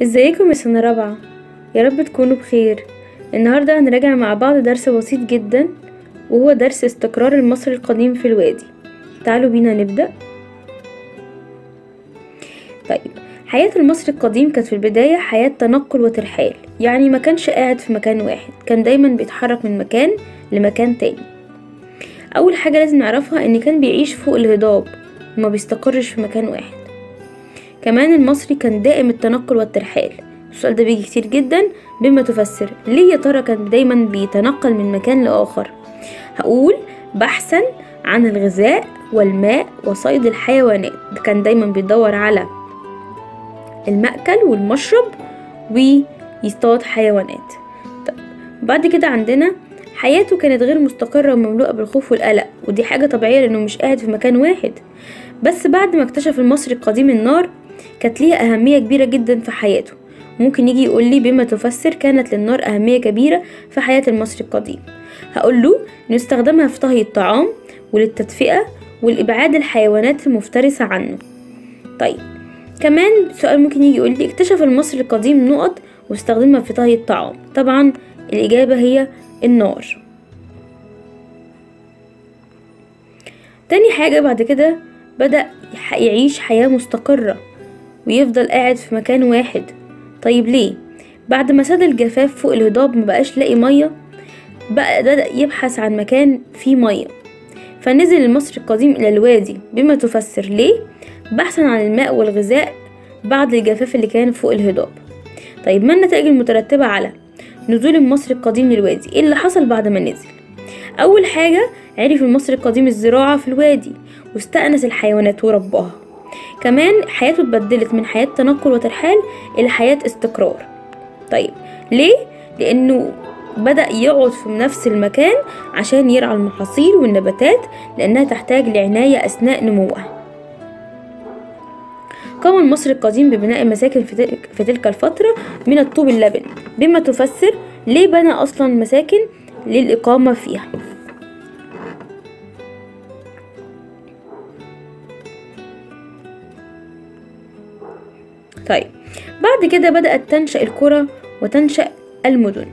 ازيكم يا سنة رابعة يا رب تكونوا بخير النهاردة هنراجع مع بعض درس بسيط جدا وهو درس استقرار المصري القديم في الوادي تعالوا بينا نبدأ طيب حياة المصري القديم كانت في البداية حياة تنقل وترحال يعني ما كانش قاعد في مكان واحد كان دايما بيتحرك من مكان لمكان تاني أول حاجة لازم نعرفها إن كان بيعيش فوق الهضاب وما بيستقرش في مكان واحد كمان المصري كان دائم التنقل والترحال السؤال ده بيجي كتير جدا بما تفسر ليه يا ترى كان دايما بيتنقل من مكان لآخر هقول بحثا عن الغذاء والماء وصيد الحيوانات كان دايما بيدور على المأكل والمشرب ويصطاد حيوانات طب بعد كده عندنا حياته كانت غير مستقرة ومملوءة بالخوف والقلق ودي حاجة طبيعية لأنه مش قاعد في مكان واحد بس بعد ما اكتشف المصري القديم النار كانت ليها أهمية كبيرة جدا في حياته ممكن يجي يقول لي بما تفسر كانت للنار أهمية كبيرة في حياة المصري القديم هقول له إنه استخدمها في طهي الطعام وللتدفئة والإبعاد الحيوانات المفترسة عنه طيب كمان سؤال ممكن يجي يقول لي اكتشف المصري القديم نقط واستخدمها في طهي الطعام طبعا الإجابة هي النار تاني حاجة بعد كده بدأ يعيش حياة مستقرة ويفضل قاعد في مكان واحد طيب ليه بعد ما ساد الجفاف فوق الهضاب مبقاش لاقي مية بقى بدأ يبحث عن مكان فيه مية فنزل المصري القديم إلى الوادي بما تفسر ليه بحثا عن الماء والغذاء بعد الجفاف اللي كان فوق الهضاب طيب ما النتائج المترتبة على نزول المصري القديم للوادي ايه اللي حصل بعد ما نزل اول حاجة عرف المصري القديم الزراعة في الوادي واستأنس الحيوانات ورباها كمان حياته اتبدلت من حياة تنقل وترحال إلى حياة استقرار طيب ليه؟ لأنه بدأ يقعد في نفس المكان عشان يرعى المحاصيل والنباتات لأنها تحتاج لعناية أثناء نموها قام المصري القديم ببناء مساكن في تلك الفترة من الطوب اللبن بما تفسر ليه بنى أصلا مساكن للإقامة فيها طيب بعد كده بدأت تنشأ القرى وتنشأ المدن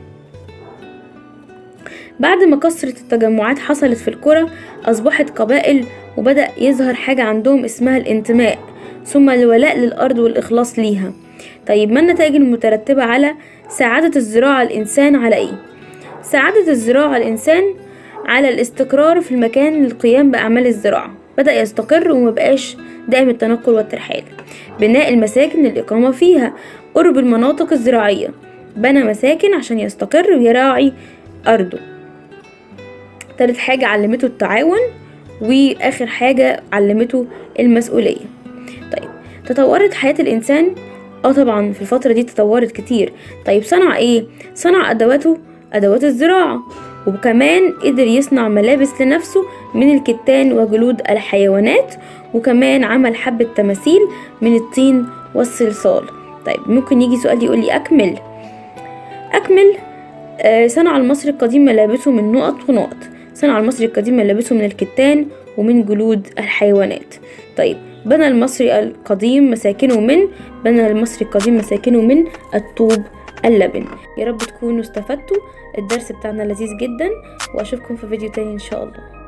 بعد ما كثرة التجمعات حصلت في القرى أصبحت قبائل وبدأ يظهر حاجة عندهم اسمها الانتماء ثم الولاء للأرض والإخلاص ليها طيب ما النتائج المترتبة على سعادة الزراعة الإنسان على إيه؟ سعادة الزراعة الإنسان على الاستقرار في المكان للقيام بأعمال الزراعة بدأ يستقر ومبقاش دائم التنقل والترحال بناء المساكن للإقامة فيها قرب المناطق الزراعية بنى مساكن عشان يستقر ويراعي أرضه تالت حاجة علمته التعاون وآخر حاجة علمته المسؤولية طيب تطورت حياة الإنسان اه طبعا في الفترة دي تطورت كتير طيب صنع ايه صنع ادواته ادوات الزراعة وكمان قدر يصنع ملابس لنفسه من الكتان وجلود الحيوانات وكمان عمل حبة تماثيل من الطين والصلصال طيب ممكن يجي سؤال يقول لي أكمل أكمل آه صنع المصري القديم ملابسه من نقط ونقط صنع المصري القديم ملابسه من الكتان ومن جلود الحيوانات طيب بنى المصري القديم مساكنه من بنى المصري القديم مساكنه من الطوب اللبن يا رب تكونوا استفدتوا الدرس بتاعنا لذيذ جدا واشوفكم في فيديو تاني ان شاء الله